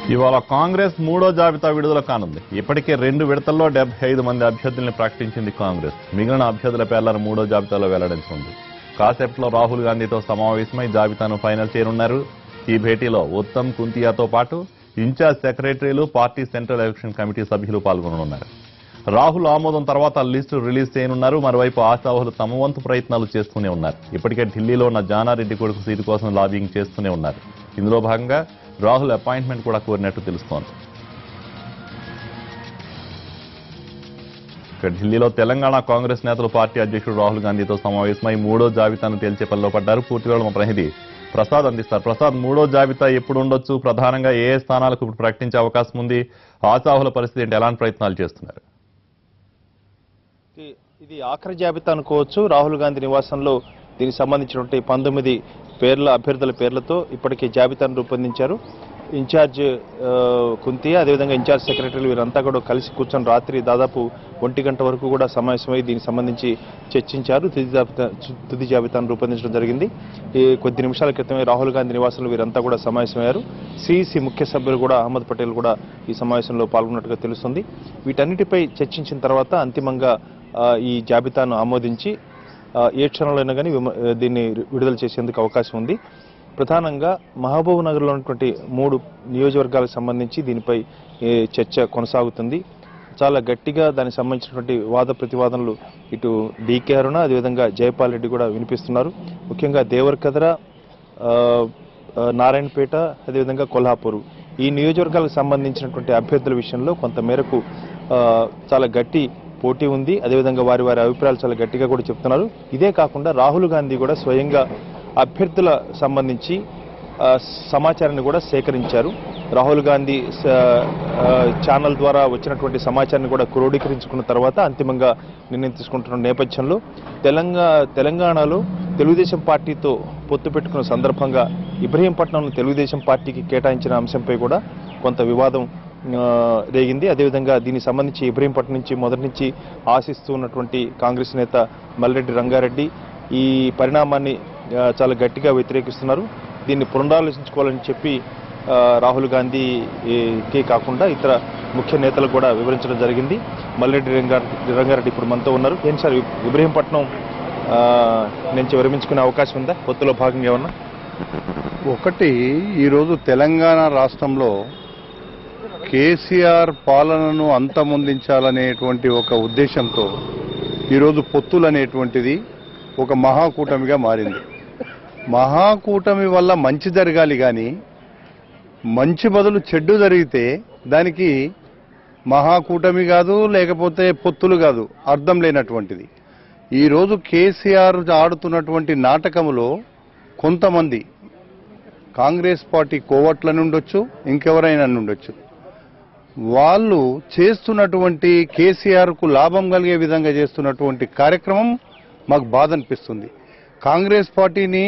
ఇవాళ కాంగ్రెస్ మూడో జాబితా విడుదల కానుంది ఇప్పటికే రెండు విడతల్లో డెబ్బై ఐదు మంది అభ్యర్థుల్ని ప్రకటించింది కాంగ్రెస్ మిగిలిన అభ్యర్థుల పేర్లను మూడో జాబితాలో వెల్లడించింది కాసేపట్లో రాహుల్ గాంధీతో సమావేశమై జాబితాను ఫైనల్ చేయనున్నారు ఈ భేటీలో ఉత్తమ్ కుంతియాతో పాటు ఇన్ఛార్జ్ సెక్రటరీలు పార్టీ సెంట్రల్ ఎలక్షన్ కమిటీ సభ్యులు పాల్గొననున్నారు రాహుల్ ఆమోదం తర్వాత లిస్టు రిలీజ్ చేయనున్నారు మరోవైపు ఆశావహులు తమ వంతు ప్రయత్నాలు చేస్తూనే ఉన్నారు ఇప్పటికే ఢిల్లీలో ఉన్న జానారెడ్డి కొడుకు సీటు కోసం లాబింగ్ చేస్తూనే ఉన్నారు ఇందులో భాగంగా రాహుల్ అపాయింట్మెంట్ కూడా కోరినట్టు తెలుస్తోంది ఇక ఢిల్లీలో తెలంగాణ కాంగ్రెస్ నేతలు పార్టీ అధ్యక్షుడు రాహుల్ గాంధీతో సమావేశమై మూడో జాబితాను తేల్చే పనిలో పడ్డారు పూర్తి వివరాలు మా ప్రతినిధి ప్రసాద్ అందిస్తారు ప్రసాద్ మూడో జాబితా ఎప్పుడు ఉండొచ్చు ప్రధానంగా ఏ ఏ స్థానాలకు ఇప్పుడు ప్రకటించే అవకాశం ఉంది ఆశాహుల పరిస్థితి ఏంటి ఎలాంటి ప్రయత్నాలు చేస్తున్నారు ఇది- ఇది ఆఖరి జాబితా అనుకోవచ్చు రాహుల్ గాంధీ నివాసంలో దీనికి సంబంధించినటువంటి పంతొమ్మిది పేర్ల అభ్యర్థుల పేర్లతో ఇప్పటికే జాబితాను రూపొందించారు ఇన్ఛార్జ్ ఆ, కుంతి అదేవిధంగా ఇన్ఛార్జ్ సెక్రటరీలు వీరంతా కూడా కలిసి కూర్చొని రాత్రి దాదాపు ఒంటి గంట వరకు కూడా సమావేశమై దీనికి సంబంధించి చర్చించారు తుది జాబితా తుది జాబితాను రూపొందించడం జరిగింది ఈ కొద్ది నిమిషాల క్రితమే రాహుల్ గాంధీ నివాసంలో వీరంతా కూడా సమావేశమయ్యారు సిఈసి ముఖ్య సభ్యులు కూడా అహ్మద్ పటేల్ కూడా ఈ సమావేశంలో పాల్గొన్నట్టుగా తెలుస్తుంది వీటన్నిటిపై చర్చించిన తర్వాత అంతిమంగా ఆ, ఈ జాబితాను ఆమోదించి ఆ, ఏ క్షణంలోనైనా కానీ విమ- దీన్ని విడుదల చేసేందుకు అవకాశం ఉంది ప్రధానంగా మహబూబ్ నగర్లో ఉన్నటువంటి మూడు నియోజకవర్గాలకు సంబంధించి దీనిపై ఏ, చర్చ కొనసాగుతుంది చాలా గట్టిగా దానికి సంబంధించినటువంటి వాద ప్రతివాదనలు ఇటు డీకే అరుణ అదేవిధంగా జయపాల్ రెడ్డి కూడా వినిపిస్తున్నారు ముఖ్యంగా దేవరకద్ర ఆ, ఆ, నారాయణపేట అదేవిధంగా కొల్హాపూర్ ఈ నియోజకవర్గాలకు సంబంధించినటువంటి అభ్యర్థుల విషయంలో కొంత మేరకు ఆ, చాలా గట్టి పోటీ ఉంది అదేవిధంగా వారి వారి అభిప్రాయాలు చాలా గట్టిగా కూడా చెప్తున్నారు ఇదే కాకుండా రాహుల్ గాంధీ కూడా స్వయంగా అభ్యర్థుల సంబంధించి ఆ, సమాచారాన్ని కూడా సేకరించారు రాహుల్ గాంధీ స- ఆ, ఛానల్ ద్వారా వచ్చినటువంటి సమాచారాన్ని కూడా క్రోడీకరించుకున్న తర్వాత అంతిమంగా నిర్ణయం తీసుకుంటున్న నేపథ్యంలో తెలంగాణ తెలంగాణలో తెలుగుదేశం పార్టీతో పొత్తు పెట్టుకున్న సందర్భంగా ఇబ్రహీంపట్నంను తెలుగుదేశం పార్టీకి కేటాయించిన అంశంపై కూడా కొంత వివాదం ఆ, రేగింది అదేవిధంగా దీనికి సంబంధించి ఇబ్రహీంపట్నం నుంచి మొదటి నుంచి ఆశిస్తూ ఉన్నటువంటి కాంగ్రెస్ నేత మల్రెడ్డి రంగారెడ్డి ఈ పరిణామాన్ని ఆ, చాలా గట్టిగా వ్యతిరేకిస్తున్నారు దీన్ని పునరాలోచించుకోవాలని చెప్పి ఆ, రాహుల్ గాంధీకి కాకుండా ఇతర ముఖ్య నేతలకు కూడా వివరించడం జరిగింది మల్రెడ్డి రంగారెడ్డి రంగారెడ్డి ఇప్పుడు మనతో ఉన్నారు ఏం సార్ ఇబ్రహీంపట్నం ఆ, నుంచి విరమించుకునే అవకాశం ఉందా పొత్తులో భాగంగా ఏమన్నా ఒకటి ఈరోజు తెలంగాణ రాష్ట్రంలో కేసీఆర్ పాలనను అంతమొందించాలనేటువంటి ఒక ఉద్దేశంతో ఈరోజు పొత్తులు అనేటువంటిది ఒక మహాకూటమిగా మారింది మహాకూటమి వల్ల మంచి జరగాలి కానీ మంచి బదులు చెడ్డు జరిగితే దానికి మహాకూటమి కాదు లేకపోతే పొత్తులు కాదు అర్థం లేనటువంటిది ఈరోజు కేసీఆర్ ఆడుతున్నటువంటి నాటకములో కొంతమంది కాంగ్రెస్ పార్టీ కోవట్ల నుండొచ్చు ఇంకెవరైనా నుండొచ్చు వాళ్ళు చేస్తున్నటువంటి కేసీఆర్ కు లాభం కలిగే విధంగా చేస్తున్నటువంటి కార్యక్రమం మాకు బాధ అనిపిస్తుంది కాంగ్రెస్ పార్టీని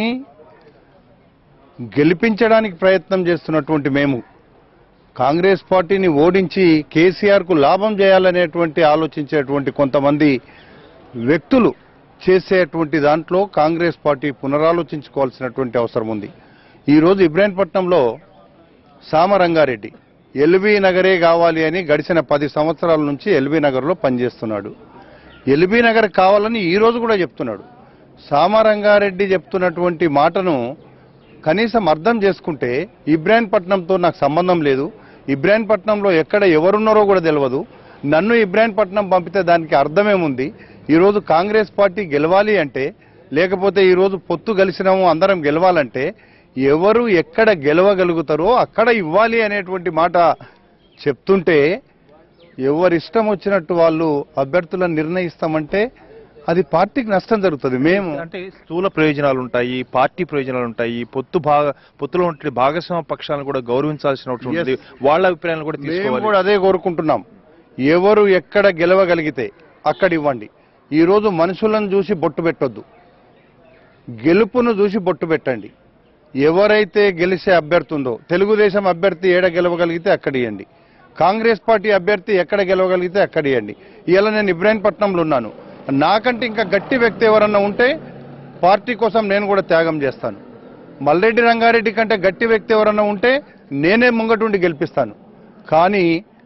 గెలిపించడానికి ప్రయత్నం చేస్తున్నటువంటి మేము కాంగ్రెస్ పార్టీని ఓడించి కేసీఆర్ కు లాభం చేయాలనేటువంటి ఆలోచించేటువంటి కొంతమంది వ్యక్తులు చేసేటువంటి దాంట్లో కాంగ్రెస్ పార్టీ పునరాలోచించుకోవాల్సినటువంటి అవసరం ఉంది ఈరోజు ఇబ్రాహీంపట్నంలో సామరంగారెడ్డి ఎల్బీ నగరే కావాలి అని గడిచిన పది సంవత్సరాల నుంచి ఎల్బీ నగర్లో పనిచేస్తున్నాడు ఎల్బీ నగర్ కావాలని ఈ రోజు కూడా చెప్తున్నాడు సామరంగారెడ్డి చెప్తున్నటువంటి మాటను కనీసం అర్థం చేసుకుంటే ఇబ్రాహీంపట్నంతో నాకు సంబంధం లేదు ఇబ్రాహీంపట్నంలో ఎక్కడ ఎవరున్నారో కూడా తెలియదు నన్ను ఇబ్రాహీంపట్నం పంపితే దానికి అర్థమేముంది ఈరోజు కాంగ్రెస్ పార్టీ గెలవాలి అంటే లేకపోతే ఈరోజు పొత్తు కలిసినాము అందరం గెలవాలంటే ఎవరు ఎక్కడ గెలవగలుగుతారో అక్కడ ఇవ్వాలి అనేటువంటి మాట చెప్తుంటే ఎవరి ఇష్టం వచ్చినట్టు వాళ్ళు అభ్యర్థులను నిర్ణయిస్తామంటే అది పార్టీకి నష్టం జరుగుతుంది మేము అంటే స్థూల ప్రయోజనాలు ఉంటాయి పార్టీ ప్రయోజనాలు ఉంటాయి పొత్తు భాగ పొత్తులో ఉంటే భాగస్వామ్య పక్షాలను కూడా గౌరవించాల్సిన అవసరం ఉంటుంది వాళ్ళ అభిప్రాయాలను కూడా మేము తీసుకోవాలి కూడా అదే కోరుకుంటున్నాం ఎవరు ఎక్కడ గెలవగలిగితే అక్కడ ఇవ్వండి ఈ రోజు మనుషులను చూసి బొట్టు పెట్టొద్దు గెలుపును చూసి బొట్టు పెట్టండి ఎవరైతే గెలిచే అభ్యర్థి ఉందో తెలుగుదేశం అభ్యర్థి ఏడ గెలవగలిగితే అక్కడ ఇవ్వండి కాంగ్రెస్ పార్టీ అభ్యర్థి ఎక్కడ గెలవగలిగితే అక్కడ ఇవ్వండి ఇలా నేను ఇబ్రాహీంపట్నంలో ఉన్నాను నాకంటే ఇంకా గట్టి వ్యక్తి ఎవరన్నా ఉంటే పార్టీ కోసం నేను కూడా త్యాగం చేస్తాను మల్లెడ్డి రంగారెడ్డి కంటే గట్టి వ్యక్తి ఎవరన్నా ఉంటే నేనే ముంగటుండి గెలిపిస్తాను కానీ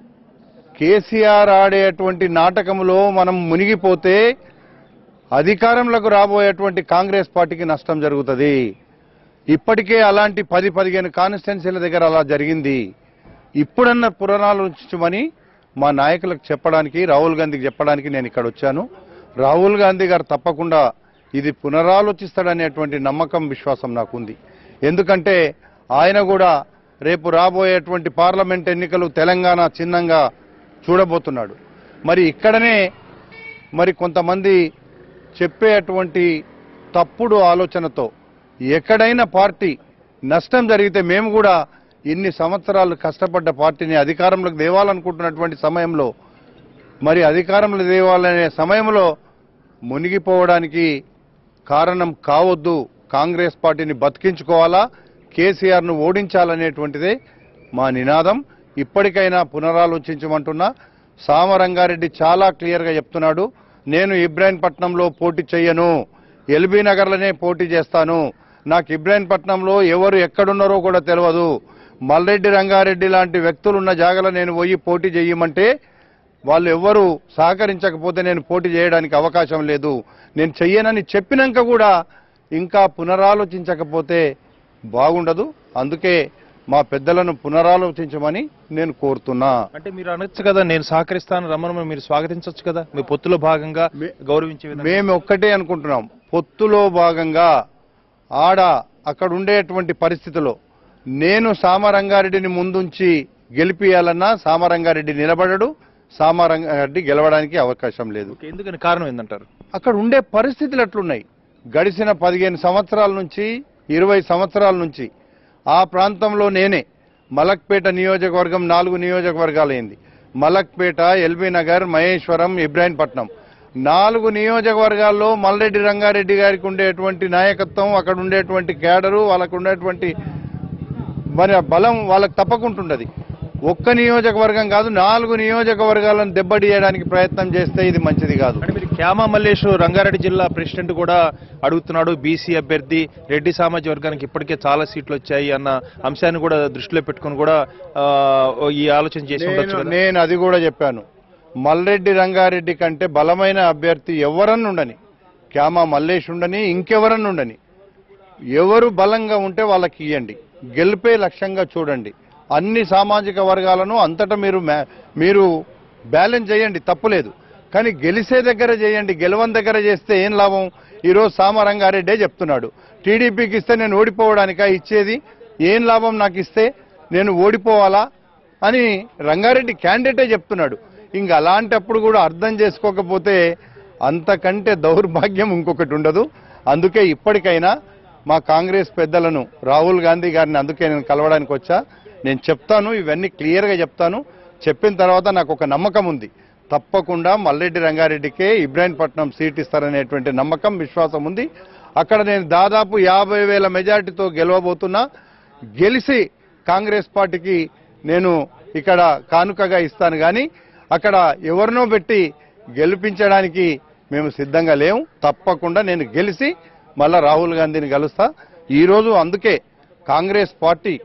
కేసీఆర్ ఆడేటువంటి నాటకంలో మనం మునిగిపోతే అధికారంలోకి రాబోయేటువంటి కాంగ్రెస్ పార్టీకి నష్టం జరుగుతుంది ఇప్పటికే అలాంటి పది పదిహేను కాన్స్టిట్యున్సీల దగ్గర అలా జరిగింది ఇప్పుడన్న పురాణాలోచించమని మా నాయకులకు చెప్పడానికి రాహుల్ గాంధీకి చెప్పడానికి నేను ఇక్కడ వచ్చాను రాహుల్ గాంధీ గారు తప్పకుండా ఇది పునరాలోచిస్తాడనేటువంటి నమ్మకం విశ్వాసం నాకుంది ఎందుకంటే ఆయన కూడా రేపు రాబోయేటువంటి పార్లమెంట్ ఎన్నికలు తెలంగాణ చిన్నంగా చూడబోతున్నాడు మరి ఇక్కడనే మరి కొంతమంది చెప్పేటువంటి తప్పుడు ఆలోచనతో ఎక్కడైనా పార్టీ నష్టం జరిగితే మేము కూడా ఇన్ని సంవత్సరాలు కష్టపడ్డ పార్టీని అధికారంలోకి తేవాలనుకుంటున్నటువంటి సమయంలో మరి అధికారంలో తేవాలనే సమయంలో మునిగిపోవడానికి కారణం కావద్దు కాంగ్రెస్ పార్టీని బతికించుకోవాలా కేసీఆర్ను ఓడించాలనేటువంటిదే మా నినాదం ఇప్పటికైనా పునరాలోచించమంటున్నా సామరంగారెడ్డి చాలా క్లియర్గా చెప్తున్నాడు నేను ఇబ్రాహీంపట్నంలో పోటీ చెయ్యను ఎల్బీ నగర్లోనే పోటీ చేస్తాను నాకు ఇబ్రాహీంపట్నంలో ఎవరు ఎక్కడున్నారో కూడా తెలియదు మల్రెడ్డి రంగారెడ్డి లాంటి వ్యక్తులు ఉన్న జాగలో నేను పోయి పోటీ చేయమంటే వాళ్ళు ఎవ్వరూ సహకరించకపోతే నేను పోటీ చేయడానికి అవకాశం లేదు నేను చెయ్యనని చెప్పినాక కూడా ఇంకా పునరాలోచించకపోతే బాగుండదు అందుకే మా పెద్దలను పునరాలోచించమని నేను కోరుతున్నా అంటే మీరు అనొచ్చు కదా నేను సహకరిస్తాను రమ్మని మీరు స్వాగతించవచ్చు కదా మీ పొత్తులో భాగంగా మే- గౌరవించే విధంగా మేము ఒక్కటే అనుకుంటున్నాం పొత్తులో భాగంగా ఆడ అక్కడ ఉండేటువంటి పరిస్థితిలో నేను సామరంగారెడ్డిని ముందుంచి గెలిపియాలన్నా సామరంగారెడ్డి నిలబడడు సామరంగారెడ్డి గెలవడానికి అవకాశం లేదు ఓకే, ఎందుకని కారణం ఏందంటారు అక్కడ ఉండే పరిస్థితులు ఎట్లున్నాయి గడిచిన పదిహేను సంవత్సరాల నుంచి ఇరవై సంవత్సరాల నుంచి ఆ ప్రాంతంలో నేనే మలక్పేట నియోజకవర్గం నాలుగు నియోజకవర్గాలైంది మలక్పేట ఎల్బీ నగర్ మహేశ్వరం ఇబ్రాహీంపట్నం నాలుగు నియోజకవర్గాల్లో మల్రెడ్డి రంగారెడ్డి గారికి ఉండేటువంటి నాయకత్వం అక్కడ ఉండేటువంటి కేడరు వాళ్ళకు ఉండేటువంటి మరి ఆ బలం వాళ్ళకి తప్పకుంటుండది ఒక్క నియోజకవర్గం కాదు నాలుగు నియోజకవర్గాలను దెబ్బతీయడానికి ప్రయత్నం చేస్తే ఇది మంచిది కాదు అంటే మీరు క్యామా మల్లేష్ రంగారెడ్డి జిల్లా ప్రెసిడెంట్ కూడా అడుగుతున్నాడు బీసీ అభ్యర్థి రెడ్డి సామాజిక వర్గానికి ఇప్పటికే చాలా సీట్లు వచ్చాయి అన్న అంశాన్ని కూడా దృష్టిలో పెట్టుకుని కూడా ఆ, ఈ ఆలోచన చేసి ఉండొచ్చు నేను- కదా నేను అది కూడా చెప్పాను మల్రెడ్డి రంగారెడ్డి కంటే బలమైన అభ్యర్థి ఎవరన్నా ఉండని క్యామా మల్లేష్ ఉండని ఇంకెవరన్నా ఉండని ఎవరు బలంగా ఉంటే వాళ్ళకి ఇవ్వండి గెలిపే లక్ష్యంగా చూడండి అన్ని సామాజిక వర్గాలను అంతటా మీరు మ్యా- మీరు బ్యాలెన్స్ చేయండి తప్పులేదు కానీ గెలిసే దగ్గర చేయండి గెలవని దగ్గర చేస్తే ఏం లాభం ఈరోజు సామరంగారెడ్డే చెప్తున్నాడు టీడీపీకి ఇస్తే నేను ఓడిపోవడానికా ఇచ్చేది ఏం లాభం నాకు ఇస్తే నేను ఓడిపోవాలా అని రంగారెడ్డి క్యాండిడేటే చెప్తున్నాడు ఇంక అలాంటప్పుడు కూడా అర్థం చేసుకోకపోతే అంతకంటే దౌర్భాగ్యం ఇంకొకటి ఉండదు అందుకే ఇప్పటికైనా మా కాంగ్రెస్ పెద్దలను రాహుల్ గాంధీ గారిని అందుకే నేను కలవడానికి వచ్చా నేను చెప్తాను ఇవన్నీ క్లియర్గా చెప్తాను చెప్పిన తర్వాత నాకు ఒక నమ్మకం ఉంది తప్పకుండా మల్లెడ్డి రంగారెడ్డికే ఇబ్రాహీంపట్నం సీట్ ఇస్తారనేటువంటి నమ్మకం విశ్వాసం ఉంది అక్కడ నేను దాదాపు యాభై వేల మెజార్టీతో గెలవబోతున్నా గెలిచి కాంగ్రెస్ పార్టీకి నేను ఇక్కడ కానుకగా ఇస్తాను కానీ అక్కడ ఎవరినో పెట్టి గెలిపించడానికి మేము సిద్ధంగా లేము తప్పకుండా నేను గెలిచి మళ్ళా రాహుల్ గాంధీని కలుస్తా ఈరోజు అందుకే కాంగ్రెస్ పార్టీ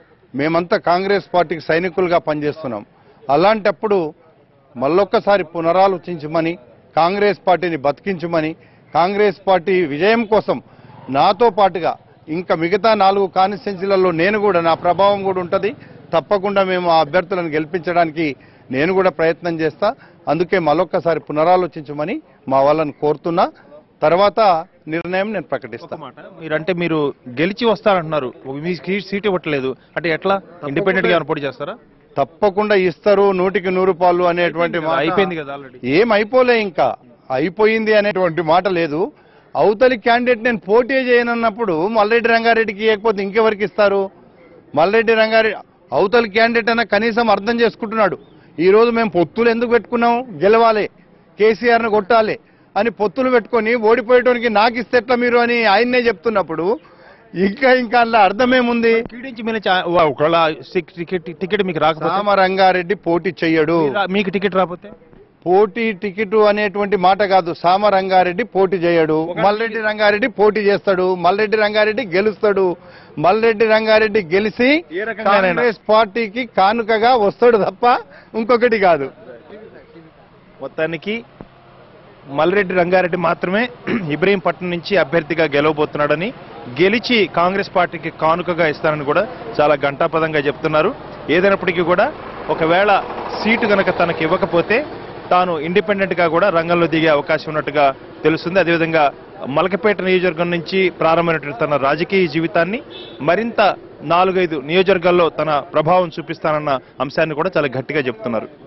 మేమంతా కాంగ్రెస్ పార్టీకి సైనికులుగా పనిచేస్తున్నాం అలాంటప్పుడు మళ్ళొక్కసారి పునరాలోచించమని కాంగ్రెస్ పార్టీని బతికించమని కాంగ్రెస్ పార్టీ విజయం కోసం నాతో పాటుగా ఇంకా మిగతా నాలుగు కాన్స్టిట్యున్సీలలో నేను కూడా నా ప్రభావం కూడా ఉంటుంది తప్పకుండా మేము ఆ అభ్యర్థులను గెలిపించడానికి నేను కూడా ప్రయత్నం చేస్తా అందుకే మళ్ళొక్కసారి పునరాలోచించమని మా వాళ్ళని కోరుతున్నా తర్వాత నిర్ణయం నేను ఒక ప్రకటిస్తాను మాట మీరంటే మీరు గెలిచి వస్తారంటున్నారు మీ సీ- సీట్ ఇవ్వట్లేదు అంటే ఎట్లా ఇండిపెండెంట్ గా ఏమైనా పోటీ చేస్తారా తప్పకుండా ఇస్తారు నూటికి నూరు పాలు అనేటువంటి మాట అయిపోయింది కదా ఆల్రెడీ ఏం అయిపోలే ఇంకా అయిపోయింది అనేటువంటి మాట లేదు అవతలి క్యాండిడేట్ నేను పోటీ చేయనన్నప్పుడు మల్లెడ్డి రంగారెడ్డికి ఇవ్వకపోతే ఇంకెవరికి ఇస్తారు మల్లెడ్డి రంగారెడ్డి అవతలి క్యాండిడేట్ అయినా కనీసం అర్థం చేసుకుంటున్నాడు ఈ రోజు మేము పొత్తులు ఎందుకు పెట్టుకున్నాం గెలవాలి కేసీఆర్ను కొట్టాలి అని పొత్తులు పెట్టుకొని ఓడిపోయేటానికి నాకు ఇస్తే ఎట్లా మీరు అని ఆయన్నే చెప్తున్నప్పుడు ఇంకా ఇంకా అందులో అర్థమేముంది టీడీంచి మీద చా- వా, ఒకవేళ టికెట్ టికెట్ మీకు రాకపోతే రామరంగారెడ్డి పోటీ చెయ్యడు మీ రా- మీకు టికెట్ రాకపోతే పోటీ టికెట్ అనేటువంటి మాట కాదు సామ రంగారెడ్డి పోటీ చేయడు మల్రెడ్డి రంగారెడ్డి పోటీ చేస్తాడు మల్రెడ్డి రంగారెడ్డి గెలుస్తాడు మల్రెడ్డి రంగారెడ్డి గెలిచి ఏ రకంగానైనా. కాంగ్రెస్ పార్టీకి కానుకగా వస్తాడు తప్ప ఇంకొకటి కాదు మొత్తానికి మల్రెడ్డి రంగారెడ్డి మాత్రమే ఇబ్రహీంపట్నం నుంచి అభ్యర్థిగా గెలవబోతున్నాడని గెలిచి కాంగ్రెస్ పార్టీకి కానుకగా ఇస్తానని కూడా చాలా గంటాపదంగా చెప్తున్నారు ఏదైనప్పటికీ కూడా ఒకవేళ సీటు గనక తనకు ఇవ్వకపోతే తాను ఇండిపెండెంట్ గా కూడా రంగంలో దిగే అవకాశం ఉన్నట్టుగా తెలుస్తుంది అదేవిధంగా మలకపేట నియోజకవర్గం నుంచి ప్రారంభమైనటువంటి తన రాజకీయ జీవితాన్ని మరింత నాలుగైదు నియోజకవర్గాల్లో తన ప్రభావం చూపిస్తానన్న అంశాన్ని కూడా చాలా గట్టిగా చెప్తున్నారు